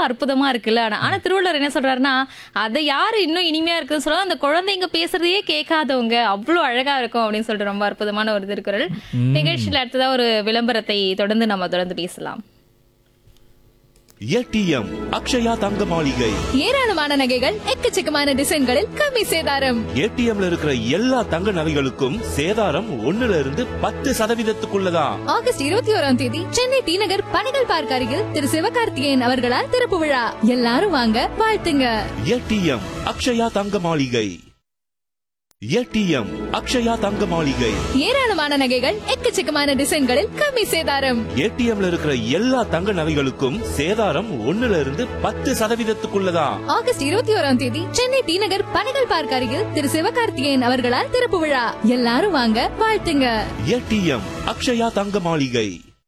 அற்புதமா இருக்குல்ல ஆனா ஆனா திருவள்ளுவர் என்ன சொல்றாருன்னா அதை யாரு இன்னும் இனிமையா இருக்குன்னு சொல்ல அந்த குழந்தைங்க பேசுறதையே கேட்காதவங்க அவ்வளவு அழகா இருக்கும் அப்படின்னு சொல்லிட்டு ரொம்ப அற்புதமான ஒரு திருக்குறள் நிகழ்ச்சியில அடுத்ததா ஒரு விளம்பரத்தை தொடர்ந்து நம்ம தொடர்ந்து பேசலாம் ஏடிஎம் அக்ஷயா தங்க மாளிகை ஏராளமான நகைகள் எக்கச்சக்கமான டிசைன்களில் கம்மி சேதாரம் ஏடிஎம்ல இருக்கிற எல்லா தங்க நகைகளுக்கும் சேதாரம் ஒண்ணுல இருந்து பத்து சதவீதத்துக்குள்ளதான் ஆகஸ்ட் இருபத்தி ஓராம் தேதி சென்னை டி நகர் பணிகள் பார்க் அருகில் திரு சிவகார்த்திகேயன் அவர்களால் திறப்பு விழா எல்லாரும் வாங்க வாழ்த்துங்க ஏடிஎம் அக்ஷயா தங்க மாளிகை ஏடிஎம் அக்ஷயா தங்க மாளிகை ஏராளமான நகைகள் எக்கச்சக்கமான டிசைன்களில் கம்மி சேதாரம் ஏடிஎம்ல இருக்கிற எல்லா தங்க நகைகளுக்கும் சேதாரம் ஒண்ணுல இருந்து பத்து சதவீதத்துக்குள்ளதான் ஆகஸ்ட் இருபத்தி ஓராம் தேதி சென்னை டி நகர் பணிகள் பார்க் அருகில் திரு சிவகார்த்திகேயன் அவர்களால் திறப்பு விழா எல்லாரும் வாங்க வாழ்த்துங்க ஏடிஎம் அக்ஷயா தங்க மாளிகை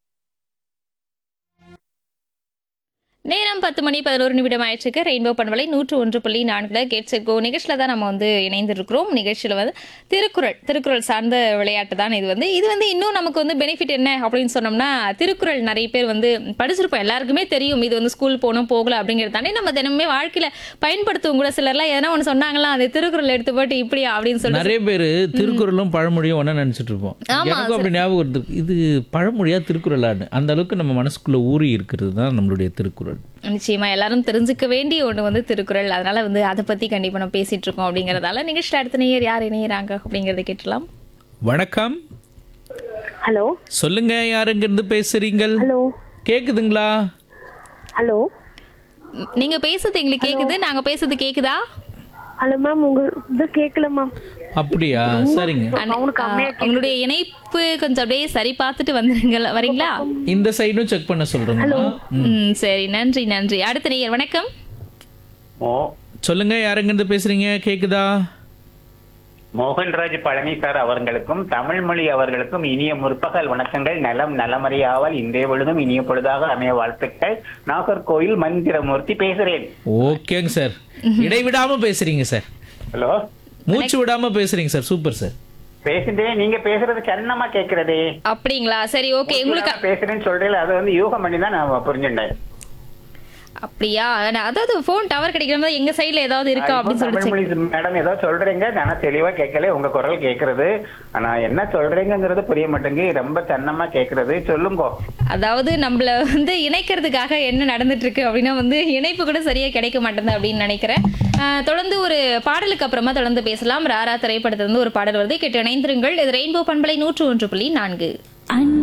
நேரம் பத்து மணி பதினோரு நிமிடம் ஆயிடுச்சுக்கு ரெயின்போ பண்பலை நூற்று ஒன்று புள்ளி நான்குல கேட் செட் கோ நிகழ்ச்சியில் தான் நம்ம வந்து இணைந்திருக்கிறோம் நிகழ்ச்சியில் வந்து திருக்குறள் திருக்குறள் சார்ந்த விளையாட்டு தான் இது வந்து இது வந்து இன்னும் நமக்கு வந்து பெனிஃபிட் என்ன அப்படின்னு சொன்னோம்னா திருக்குறள் நிறைய பேர் வந்து படிச்சிருப்போம் எல்லாருக்குமே தெரியும் இது வந்து ஸ்கூல் போகணும் போகல அப்படிங்கிறது தானே நம்ம தினமுமே வாழ்க்கையில பயன்படுத்துவோம் கூட சிலர்லாம் எதனா ஒன்று சொன்னாங்களா அது திருக்குறள் எடுத்து போட்டு இப்படியா அப்படின்னு சொல்லி நிறைய பேர் திருக்குறளும் பழமொழியும் ஒன்றா நினச்சிட்டு இருப்போம் எனக்கும் அப்படி ஞாபகம் வருது இது பழமொழியா திருக்குறளான்னு அந்த அளவுக்கு நம்ம மனசுக்குள்ள ஊறி இருக்கிறது தான் நம்மளுடைய திருக்குறள் நிச்சயமா எல்லாரும் தெரிஞ்சுக்க வேண்டிய ஒன்று வந்து திருக்குறள் அதனால வந்து அதை பத்தி கண்டிப்பா நம்ம பேசிட்டு இருக்கோம் அப்படிங்கறதால நிகழ்ச்சியில் அடுத்த நேயர் யார் இணையறாங்க அப்படிங்கறத கேட்டலாம் வணக்கம் ஹலோ சொல்லுங்க யாருங்க இருந்து பேசுறீங்கள் ஹலோ கேக்குதுங்களா ஹலோ ம், நீங்க பேசுறது எங்களுக்கு கேக்குது நாங்க பேசுறது கேக்குதா ஹலோ மேம் உங்க இது கேட்கல மேம் அப்படியா சரிங்க அவனுக்கு ஆ, அம்மையா உங்களுடைய இணைப்பு கொஞ்சம் அப்படியே சரி பார்த்துட்டு வந்துருங்க வரீங்களா இந்த சைடும் செக் பண்ண சொல்றேங்க ம் சரி நன்றி நன்றி அடுத்த நேயர் வணக்கம் மோ சொல்லுங்க யாருங்க இருந்து பேசுறீங்க கேக்குதா மோகன்ராஜ் பழனி சார் அவர்களுக்கும் தமிழ்மொழி அவர்களுக்கும் இனிய முற்பகல் வணக்கங்கள் நலம் நலமறியாவல் இன்றைய பொழுதும் இனிய பொழுதாக அமைய வாழ்த்துக்கள் நாகர்கோயில் மந்திரமூர்த்தி பேசுறேன் ஓகேங்க சார் இடைவிடாம பேசுறீங்க சார் ஹலோ மூச்சு விடாம பேசுறீங்க சார் சூப்பர் சார் பேசுறேன் நீங்க பேசுறது சன்னமா கேக்குறதே அப்படிங்களா சரி ஓகே உங்களுக்கு பேசுறேன்னு சொல்றேன் அதை வந்து யூகம் பண்ணி தான் நான் புரிஞ்சுட்டேன் அப்படியா நான் அதாவது ஃபோன் டவர் கிடைக்கிற மாதிரி எங்க சைடுல ஏதாவது இருக்கா அப்படின்னு சொல்லிட்டு check தமிழ்மொழி மேடம் ஏதோ சொல்றீங்க நான் தெளிவா கேட்கல உங்க குரல் கேக்குறது ஆனா என்ன சொல்றீங்கிறது புரிய மாட்டேங்குது ரொம்ப சன்னமா கேக்குறது சொல்லுங்க அதாவது நம்மள வந்து இணைக்கிறதுக்காக என்ன நடந்துட்டு இருக்கு அப்படின்னா வந்து இணைப்பு கூட சரியா கிடைக்க மாட்டேங்குது அப்படின்னு நினைக்கிறேன் ஆஹ் தொடர்ந்து ஒரு பாடலுக்கு அப்புறமா தொடர்ந்து பேசலாம் ராரா திரைப்படத்துல இருந்து ஒரு பாடல் வருது கேட்டு இணைந்திருங்கள் இது ரெயின்போ பண்பலை நூற்று ஒன்று புள்ளி நான்கு